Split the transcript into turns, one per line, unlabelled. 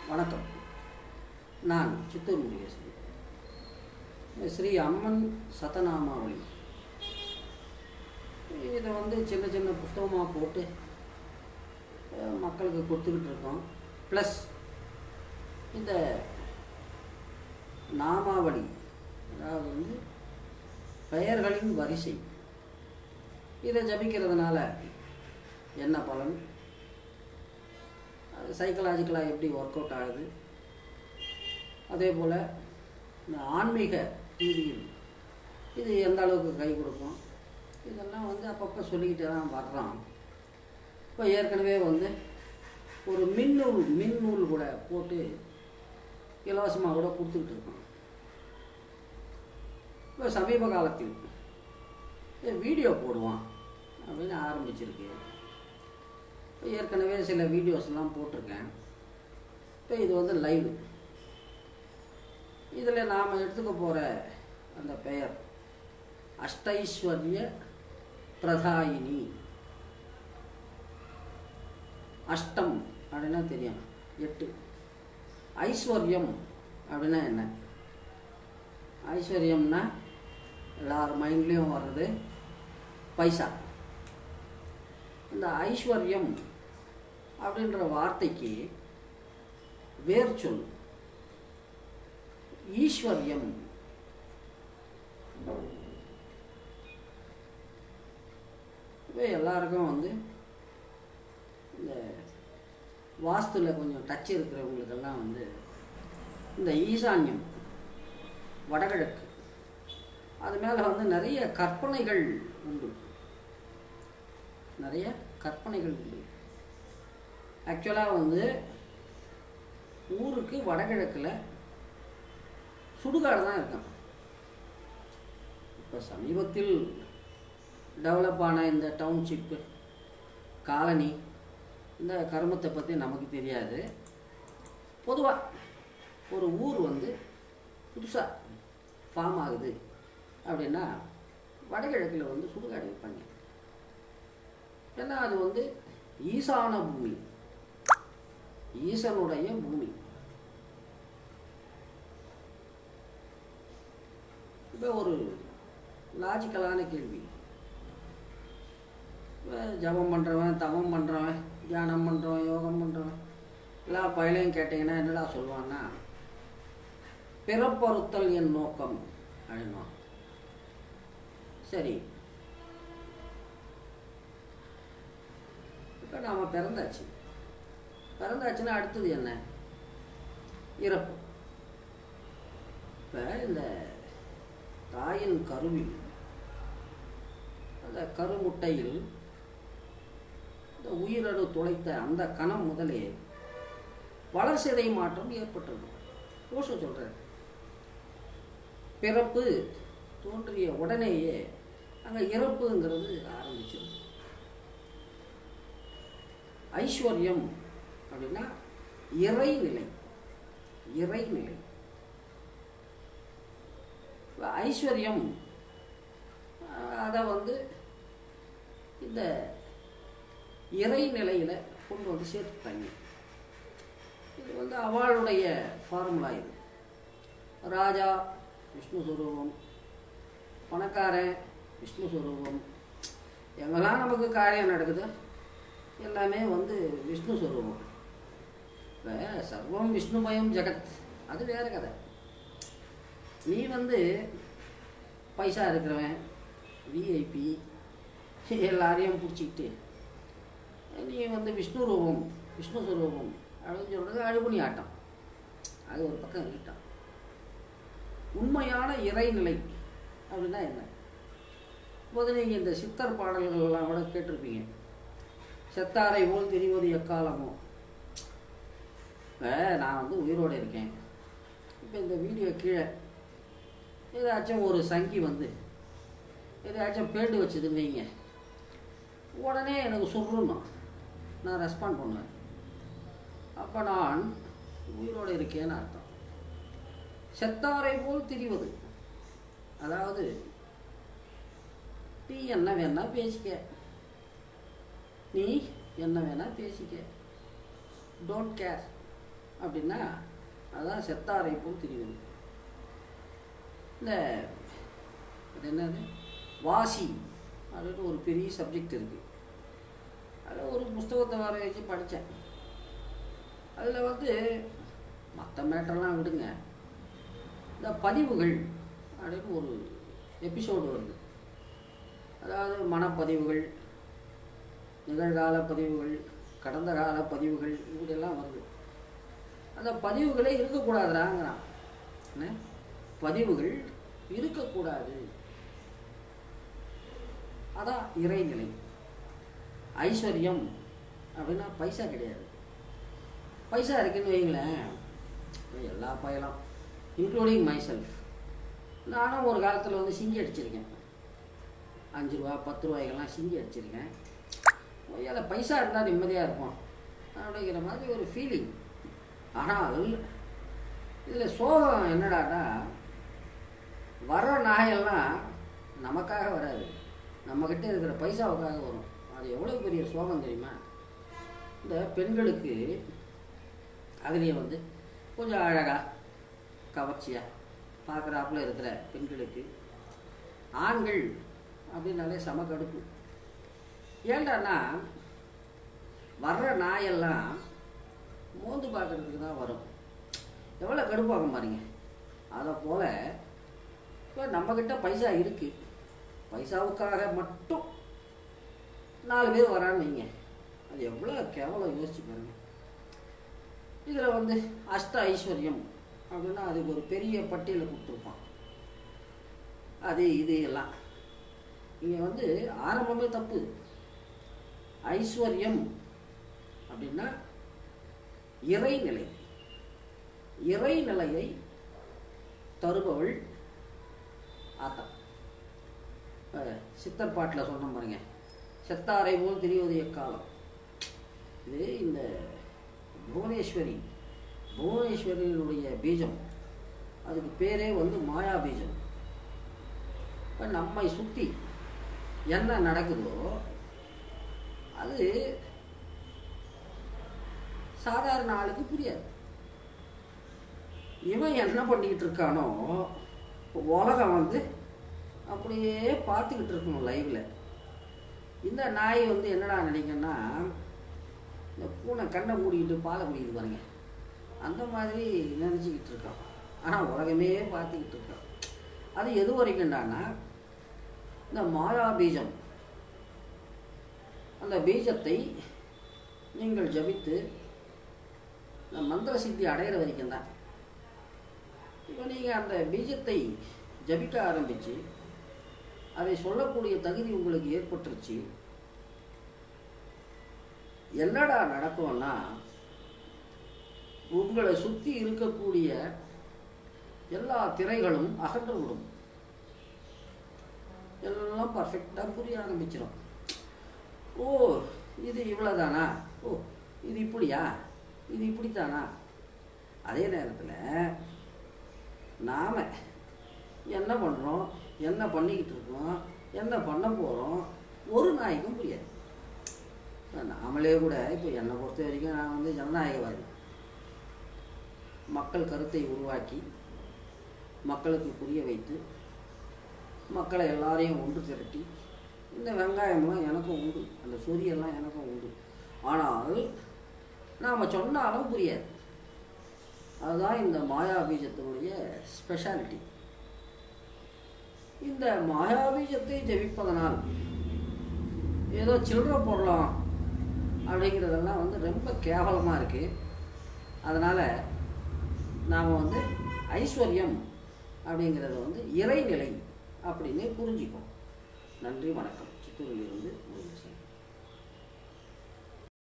வணக்கம் நான் சித்தூர் முருகேசன் ஸ்ரீ அம்மன் சதநாமாவளி இதை வந்து சின்ன சின்ன புஸ்தகமாக போட்டு அஹ், மக்களுக்கு கொடுத்துக்கிட்டு இருக்கோம் ப்ளஸ் இந்த நாமாவளி அதாவது வந்து பெயர்களின் வரிசை இதை ஜபிக்கிறதுனால என்ன பலன் அது சைக்கலாஜிக்கலாக எப்படி ஒர்க் அவுட் ஆகுது அதே போல் இந்த ஆன்மீக ரீதியில் இது எந்த அளவுக்கு கை கொடுக்கும் இதெல்லாம் வந்து அப்பப்போ சொல்லிக்கிட்டே தான் வர்றான் இப்போ ஏற்கனவே வந்து ஒரு மின்னூல் மின்னூல் கூட போட்டு இலவசமாக கூட கொடுத்துக்கிட்டு இருக்கோம் இப்போ சமீப காலத்தில் ஏ, வீடியோ போடுவான் அப்படின்னு ஆரம்பிச்சிருக்கு இப்போ ஏற்கனவே சில வீடியோஸ்லாம் போட்டிருக்கேன் இப்போ இது வந்து லைவ் இதில் நாம் எடுத்துக்க போகிற அந்த பெயர் அஷ்டைஸ்வர்ய பிரதாயினி அஷ்டம் அப்படின்னா தெரியும் எட்டு ஐஸ்வர்யம் அப்படின்னா என்ன ஐஸ்வர்யம்னா எல்லார் மைண்ட்லேயும் வர்றது பைசா இந்த ஐஸ்வர்யம் அப்படின்ற வார்த்தைக்கு வேர் சொல் ஈஸ்வர்யம் இப்போ எல்லாருக்கும் வந்து இந்த வாஸ்துல கொஞ்சம் டச் இருக்கிறவங்களுக்கெல்லாம் வந்து இந்த ஈசான்யம் வடகிழக்கு அது மேலே வந்து நிறைய கற்பனைகள் உண்டு நிறைய கற்பனைகள் உண்டு ஆக்சுவலாக வந்து ஊருக்கு வடகிழக்கில் சுடுகாடு தான் இருக்கும் இப்போ சமீபத்தில் டெவலப் ஆன இந்த டவுன்ஷிப்பு காலனி இந்த கருமத்தை பற்றி நமக்கு தெரியாது பொதுவாக ஒரு ஊர் வந்து புதுசாக ஃபார்ம் ஆகுது அப்படின்னா வடகிழக்கில் வந்து சுடுகாடு வைப்பாங்க ஏன்னா அது வந்து ஈசான பூமி ஈசனுடைய பூமி இப்போ ஒரு லாஜிக்கலான கேள்வி இப்போ ஜபம் பண்ணுறவன் தவம் பண்ணுறவன் தியானம் பண்ணுறவன் யோகம் பண்ணுறவன் எல்லா பயலையும் கேட்டிங்கன்னா என்னடா சொல்லுவான்னா பிறப்பறுத்தல் என் நோக்கம் அப்படின்வான் சரி இப்போ நாம் பிறந்தாச்சு பிறந்தாச்சுன்னா அடுத்தது என்ன இறப்பு இப்போ இந்த தாயின் கருவில் அந்த கருமுட்டையில் இந்த உயிரணு துளைத்த அந்த கணம் முதலே வளர்சிதை மாற்றம் ஏற்பட்டது கோஷம் சொல்கிறார் பிறப்பு தோன்றிய உடனேயே அங்கே இறப்புங்கிறது ஆரம்பிச்சிடும் ஐஸ்வர்யம் அப்படின்னா இறைநிலை இறைநிலை இப்ப ஐஸ்வர்யம் அஹ், அதை வந்து இந்த இறைநிலையில் கொண்டு வந்து சேர்த்துட்டாங்க இது வந்து அவளுடைய ஃபார்முலா இது ராஜா விஷ்ணு ஸ்வரூபம் பணக்காரன் விஷ்ணு ஸ்வரூபம் எங்கெல்லாம் நமக்கு காரியம் நடக்குது எல்லாமே வந்து விஷ்ணு ஸ்வரூபம் இப்போ சர்வம் விஷ்ணுமயம் ஜெகத் அது வேற கதை நீ வந்து பைசா இருக்கிறவன் விஐபி எல்லாரையும் பிடிச்சிக்கிட்டு நீ வந்து விஷ்ணு ரூபம் விஷ்ணு ஸ்வரூபம் அப்படின்னு சொல்கிறது அழுகுனி ஆட்டம் அது ஒரு பக்கம் இருக்கட்டும் உண்மையான இறைநிலை அப்படின்னா என்ன இப்போது நீங்கள் இந்த சித்தர் பாடல்கள்லாம் கூட கேட்டிருப்பீங்க செத்தாரை போல் தெரிவது எக்காலமோ இப்போ நான் வந்து உயிரோடு இருக்கேன் இப்போ இந்த வீடியோ கீழே ஏதாச்சும் ஒரு சங்கி வந்து ஏதாச்சும் பேண்டு வச்சதுன்னு வைங்க உடனே எனக்கு சொல்றணும் நான் ரெஸ்பாண்ட் பண்ணுவேன் அப்போ நான் உயிரோடு இருக்கேன்னு அர்த்தம் செத்தாரை போல் திரிவது அதாவது நீ என்ன வேணா பேசிக்க நீ என்ன வேணா பேசிக்க டோன்ட் கேர் அப்படின்னா அதுதான் செத்தாரை போல் திரிவது இந்த அது என்னது வாசி அப்படின்னு ஒரு பெரிய சப்ஜெக்ட் இருக்குது அதில் ஒரு புஸ்தகத்தை வர வச்சு படித்தேன் அதில் வந்து மற்ற மேட்டர்லாம் விடுங்க இந்த பதிவுகள் அப்படின்னு ஒரு எபிசோடு வருது அதாவது மனப்பதிவுகள் நிகழ்கால பதிவுகள் கடந்த கால பதிவுகள் இப்படியெல்லாம் வருது அந்த பதிவுகளே இருக்கக்கூடாதுறாங்கிறான் என்ன பதிவுகள் இருக்கக்கூடாது அதான் இறைநிலை ஐஸ்வர்யம் அப்படின்னா பைசா கிடையாது பைசா இருக்குன்னு வைங்களேன் இப்ப எல்லா பயலாம் இன்க்ளூடிங் மை செல்ஃப் நானும் ஒரு காலத்தில் வந்து சிங்கி அடிச்சிருக்கேன் அஞ்சு ரூபா பத்து ரூபாய்க்கெல்லாம் சிங்கி அடிச்சிருக்கேன் அதில் பைசா இருந்தால் நிம்மதியாக இருப்போம் அப்படிங்கிற மாதிரி ஒரு ஃபீலிங் ஆனால் இதில் சோகம் என்னடான்னா வர்ற நாயெல்லாம் நமக்காக வராது நம்மக்கிட்ட இருக்கிற பைசாவுக்காக வரும் அது எவ்வளோ பெரிய சோகம் தெரியுமா இந்த பெண்களுக்கு அதுலேயே வந்து கொஞ்சம் அழகாக கவர்ச்சியாக பார்க்குறாப்புல இருக்கிற பெண்களுக்கு ஆண்கள் அப்படின்னாலே செம கடுப்பு ஏன்டான்னா வர்ற நாயெல்லாம் மோந்து பார்க்கறதுக்கு தான் வரும் எவ்வளோ கடுப்பாகும் பாருங்க அதை போல் இப்போ நம்மக்கிட்ட பைசா இருக்குது பைசாவுக்காக மட்டும் நாலு பேர் வரான்னு வைங்க அது எவ்வளோ கேவலம் யோசிச்சு பாருங்க இதில் வந்து அஷ்ட ஐஸ்வர்யம் அப்படின்னா அதுக்கு ஒரு பெரிய பட்டியலை கொடுத்துருப்பான் அது இது எல்லாம் இங்கே வந்து ஆரம்பமே தப்பு ஐஸ்வர்யம் அப்படின்னா இறைநிலை இறைநிலையை தருபவள் ஆத்தா அஹ் சித்தர் பாட்டில் சொன்ன பாருங்க செத்தாரை போல் தெரிவது எக்காலம் இது இந்த புவனேஸ்வரி புவனேஸ்வரியினுடைய பீஜம் அதுக்கு பேரே வந்து மாயா பீஜம் இப்போ நம்மை சுற்றி என்ன நடக்குதோ அது சாதாரண ஆளுக்கு புரியாது இவன் என்ன பண்ணிக்கிட்டு இருக்கானோ உலகம் வந்து அப்படியே பார்த்துக்கிட்டு இருக்கணும் லைவ்ல இந்த நாய் வந்து என்னடா நினைக்கன்னா இந்த பூனை கண்ணை மூடிக்கிட்டு பாலை குடிக்கிட்டு பாருங்க அந்த மாதிரி நினச்சிக்கிட்டு இருக்கான் ஆனால் உலகமே பார்த்துக்கிட்டு இருக்கான் அது எது வரைக்கும்டானா இந்த மாயா பீஜம் அந்த பீஜத்தை நீங்கள் ஜபித்து இந்த மந்திர சித்தி அடையிற வரைக்கும் தான் இப்போ நீங்கள் அந்த பீஜத்தை ஜபிக்க ஆரம்பித்து அதை சொல்லக்கூடிய தகுதி உங்களுக்கு ஏற்பட்டுருச்சு என்னடா நடக்கும்னா உங்களை சுற்றி இருக்கக்கூடிய எல்லா திரைகளும் அகன்று விடும் எல்லாம் பர்ஃபெக்டாக புரிய ஆரம்பிச்சிடும் ஓ இது இவ்வளோதானா ஓ இது இப்படியா இது இப்படித்தானா அதே நேரத்தில் நாம் என்ன பண்ணுறோம் என்ன பண்ணிக்கிட்டு இருக்கோம் என்ன பண்ண போகிறோம் ஒரு நாய்க்கும் புரியாது நாமளே கூட இப்போ என்னை பொறுத்த வரைக்கும் நான் வந்து ஜனநாயகவாதி மக்கள் கருத்தை உருவாக்கி மக்களுக்கு புரிய வைத்து மக்களை எல்லாரையும் ஒன்று திரட்டி இந்த வெங்காயம்லாம் எனக்கும் உண்டு அந்த சொரியெல்லாம் எனக்கும் உண்டு ஆனால் நாம் சொன்னாலும் புரியாது அதுதான் இந்த மாயா பீஜத்தினுடைய ஸ்பெஷாலிட்டி இந்த மாயா பீஜத்தை ஜெபிப்பதனால் ஏதோ சில்லற போடலாம் அப்படிங்கிறதெல்லாம் வந்து ரொம்ப கேவலமாக இருக்குது அதனால் நாம் வந்து ஐஸ்வர்யம் அப்படிங்கிறது வந்து இறைநிலை அப்படின்னு புரிஞ்சுக்கோம் நன்றி வணக்கம் சித்தூரிலிருந்து முருகேசன்